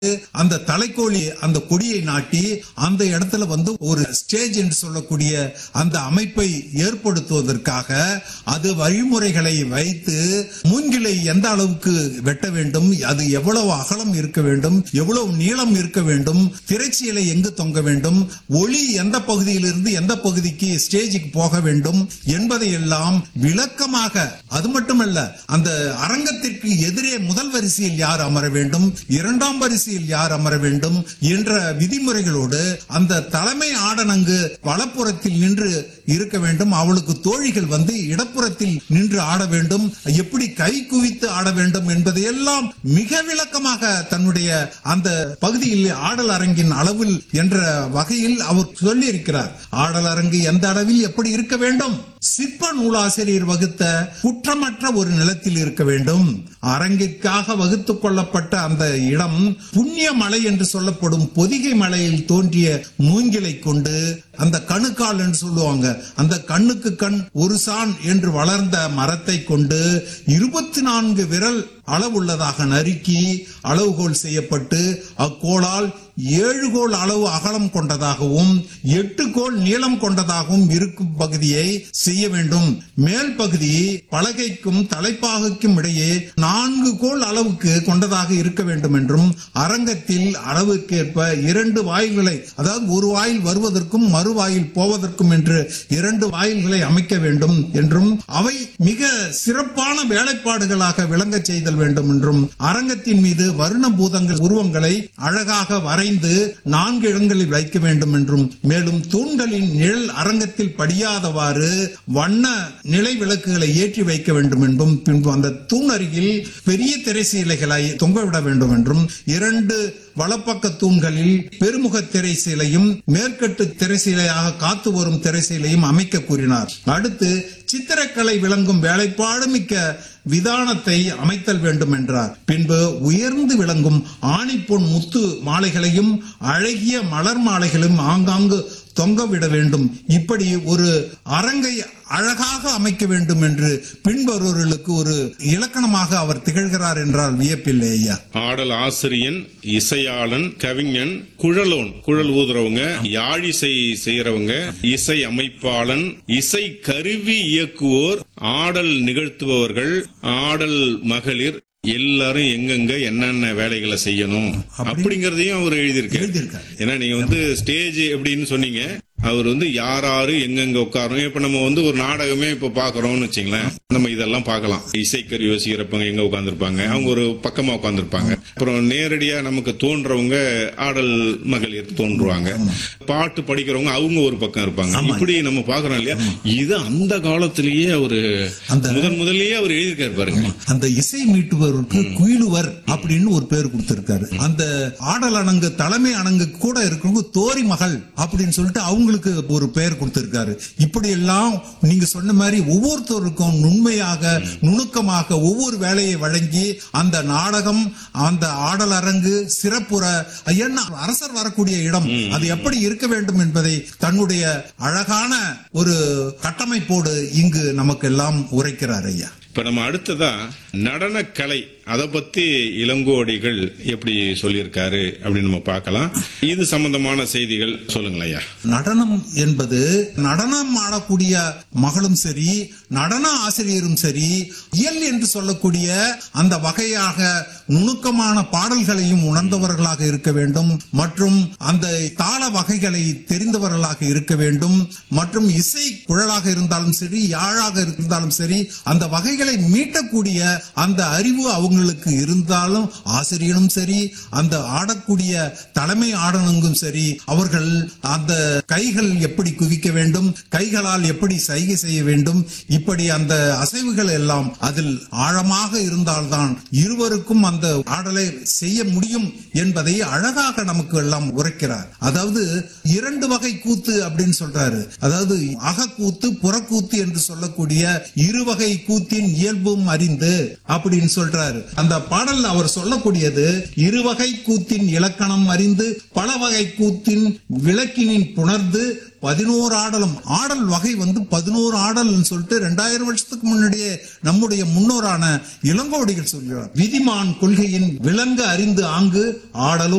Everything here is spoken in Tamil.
அந்த தலைக்கோழி அந்த கொடியை நாட்டி அந்த இடத்துல வந்து ஒரு ஸ்டேஜ் என்று சொல்லக்கூடிய அந்த அமைப்பை ஏற்படுத்துவதற்காக அது வழிமுறைகளை வைத்து மூங்கிலை எந்த அளவுக்கு வெட்ட வேண்டும் அது எவ்வளவு அகலம் இருக்க வேண்டும் எவ்வளவு நீளம் இருக்க வேண்டும் திரைச்சீலை எங்கு தொங்க வேண்டும் ஒளி எந்த பகுதியிலிருந்து எந்த பகுதிக்கு ஸ்டேஜுக்கு போக வேண்டும் என்பதை எல்லாம் விளக்கமாக அது மட்டுமல்ல அந்த அரங்கத்திற்கு எதிரே முதல் வரிசையில் யார் அமர வேண்டும் இரண்டாம் வரிசையில் யார் அமர வேண்டும் என்ற விதிமுறைகளோடு அந்த தலைமை ஆடனங்கு வலப்புறத்தில் நின்று இருக்க வேண்டும் அவளுக்கு தோழிகள் வந்து இடப்புறத்தில் நின்று ஆட வேண்டும் எப்படி கை குவித்து ஆட வேண்டும் என்பதையெல்லாம் மிக விளக்கமாக தன்னுடைய அந்த பகுதியில் ஆடல் அரங்கின் அளவில் என்ற வகையில் அவர் சொல்லி இருக்கிறார் ஆடல் அரங்கு எந்த அளவில் எப்படி இருக்க வேண்டும் சிற்ப நூலாசிரியர் வகுத்த குற்றமற்ற ஒரு நிலத்தில் இருக்க வேண்டும் அரங்கிற்காக வகுத்துக் கொள்ளப்பட்ட அந்த இடம் புண்ணிய மலை என்று சொல்லப்படும் பொதிகை மலையில் தோன்றிய மூங்கிலை கொண்டு அந்த கணுக்கால் என்று சொல்லுவாங்க அந்த கண்ணுக்கு கண் ஒரு சான் என்று வளர்ந்த மரத்தை கொண்டு இருபத்தி நான்கு விரல் அளவுள்ளதாக நறுக்கி அளவுகோல் செய்யப்பட்டு அக்கோளால் ஏழு கோல் அளவு அகலம் கொண்டதாகவும் எட்டு கோல் நீளம் கொண்டதாகவும் இருக்கும் பகுதியை செய்ய வேண்டும் மேல் பகுதி பலகைக்கும் தலைப்பாகைக்கும் இடையே நான்கு கோல் அளவுக்கு கொண்டதாக இருக்க வேண்டும் என்றும் அரங்கத்தில் அளவுக்கேற்ப இரண்டு வாயில்களை அதாவது ஒரு வாயில் வருவதற்கும் மறுவாயில் போவதற்கும் என்று இரண்டு வாயில்களை அமைக்க வேண்டும் என்றும் அவை மிக சிறப்பான வேலைப்பாடுகளாக விளங்க செய்தல் வேண்டும் என்றும் அரங்கத்தின் மீது வர்ண பூதங்கள் உருவங்களை அழகாக வரைந்து நான்கு இடங்களில் வைக்க வேண்டும் என்றும் மேலும் தூண்களின் நிழல் அரங்கத்தில் படியாதவாறு வண்ண நிலை விளக்குகளை ஏற்றி வைக்க வேண்டும் என்றும் பின்பு அந்த தூண் அருகில் பெரிய திரைசீலைகளை தொங்கவிட வேண்டும் என்றும் இரண்டு வலப்பக்க தூண்களில் பெருமுக திரைசீலையும் மேற்கட்டு திரைசீலையாக காத்து வரும் திரைசீலையும் அமைக்க கூறினார் அடுத்து சித்திரக்கலை விளங்கும் வேலைப்பாடு மிக்க விதானத்தை அமைத்தல் வேண்டும் என்றார் பின்பு உயர்ந்து விளங்கும் ஆணிப்பொன் முத்து மாலைகளையும் அழகிய மலர் மாலைகளையும் ஆங்காங்கு தொங்கவிட வேண்டும் இப்படி ஒரு அரங்கை அழகாக அமைக்க வேண்டும் என்று பின்வருவர்களுக்கு ஒரு இலக்கணமாக அவர் திகழ்கிறார் என்றால் வியப்பில்லை ஐயா ஆடல் ஆசிரியன் இசையாளன் கவிஞன் குழலோன் குழல் ஊதுறவங்க யாழிசை செய்யறவங்க இசை அமைப்பாளன் இசை கருவி இயக்குவோர் ஆடல் நிகழ்த்துபவர்கள் ஆடல் மகளிர் எல்லாரும் எங்கெங்க என்னென்ன வேலைகளை செய்யணும் அப்படிங்கறதையும் அவர் எழுதியிருக்காரு எழுதியிருக்காரு. ஏன்னா நீங்க வந்து ஸ்டேஜ் எப்படின்னு சொன்னீங்க அவர் வந்து யார் யாரு எங்கெங்க உட்காரணும் இப்ப நம்ம வந்து ஒரு நாடகமே இப்ப பாக்குறோம்னு வச்சுங்களேன் நம்ம இதெல்லாம் பார்க்கலாம் இசைக்கருவி யோசிக்கிறப்பங்க எங்க உட்காந்துருப்பாங்க அவங்க ஒரு பக்கமா உட்காந்துருப்பாங்க அப்புறம் நேரடியா நமக்கு தோன்றவங்க ஆடல் மகளிர் தோன்றுவாங்க பாட்டு படிக்கிறவங்க அவங்க ஒரு பக்கம் இருப்பாங்க இப்படி நம்ம பாக்குறோம் இல்லையா இது அந்த காலத்திலேயே அவரு அந்த- முதன் முதல்லயே அவர் எழுதியிருக்காரு பாருங்க அந்த இசை மீட்டுவருக்கு குயிலுவர் அப்படின்னு ஒரு பேர் கொடுத்திருக்காரு அந்த ஆடல் அணங்கு தலைமை அணங்கு கூட இருக்கிறவங்க தோரி மகள் அப்படின்னு சொல்லிட்டு அவங்களுக்கு ஒரு பெயர் கொடுத்திருக்காரு இப்படி எல்லாம் நீங்க சொன்ன மாதிரி ஒவ்வொருத்தருக்கும் நுண்மையாக நுணுக்கமாக ஒவ்வொரு வேலையை வழங்கி அந்த நாடகம் அந்த ஆடல் அரங்கு சிறப்புற என்ன அரசர் வரக்கூடிய இடம் அது எப்படி இருக்க வேண்டும் என்பதை தன்னுடைய அழகான ஒரு கட்டமைப்போடு இங்கு நமக்கு எல்லாம் உரைக்கிறார் ஐயா இப்ப நம்ம அடுத்ததா நடனக்கலை அத பத்தி இளங்கோடிகள் எப்படி சொல்லியிருக்காரு அப்படின்னு நம்ம பார்க்கலாம் இது சம்பந்தமான செய்திகள் சொல்லுங்களேன் ஐயா நடனம் என்பது நடனம் ஆடக்கூடிய மகளும் சரி நடன ஆசிரியரும் சரி இயல் என்று சொல்லக்கூடிய அந்த வகையாக நுணுக்கமான பாடல்களையும் உணர்ந்தவர்களாக இருக்க வேண்டும் மற்றும் அந்த தாள வகைகளை தெரிந்தவர்களாக இருக்க வேண்டும் மற்றும் இசை குழலாக இருந்தாலும் சரி யாழாக இருந்தாலும் சரி அந்த வகைகளை மீட்டக்கூடிய அந்த அறிவு அவங்களுக்கு இருந்தாலும் ஆசிரியனும் சரி அந்த ஆடக்கூடிய தலைமை ஆடனங்கும் சரி அவர்கள் அந்த கைகள் எப்படி குவிக்க வேண்டும் கைகளால் எப்படி சைகை செய்ய வேண்டும் இப்படி அந்த அசைவுகள் எல்லாம் அதில் ஆழமாக இருந்தால்தான் இருவருக்கும் அந்த ஆடலை செய்ய முடியும் என்பதை அழகாக நமக்கு எல்லாம் உரைக்கிறார் அதாவது இரண்டு வகை கூத்து அப்படின்னு சொல்றாரு அதாவது அகக்கூத்து புறக்கூத்து என்று சொல்லக்கூடிய இருவகை கூத்தின் இயல்பும் அறிந்து அப்படின்னு சொல்றாரு அந்த பாடல் அவர் சொல்லக்கூடியது இருவகை கூத்தின் இலக்கணம் அறிந்து பல வகை கூத்தின் விளக்கினின் புணர்ந்து பதினோரு ஆடலும் ஆடல் வகை வந்து பதினோரு ஆடல் சொல்லிட்டு ரெண்டாயிரம் வருஷத்துக்கு முன்னாடியே நம்முடைய முன்னோரான இளங்கோடிகள் சொல்கிறார் விதிமான் கொள்கையின் விளங்க அறிந்து ஆங்கு ஆடலும்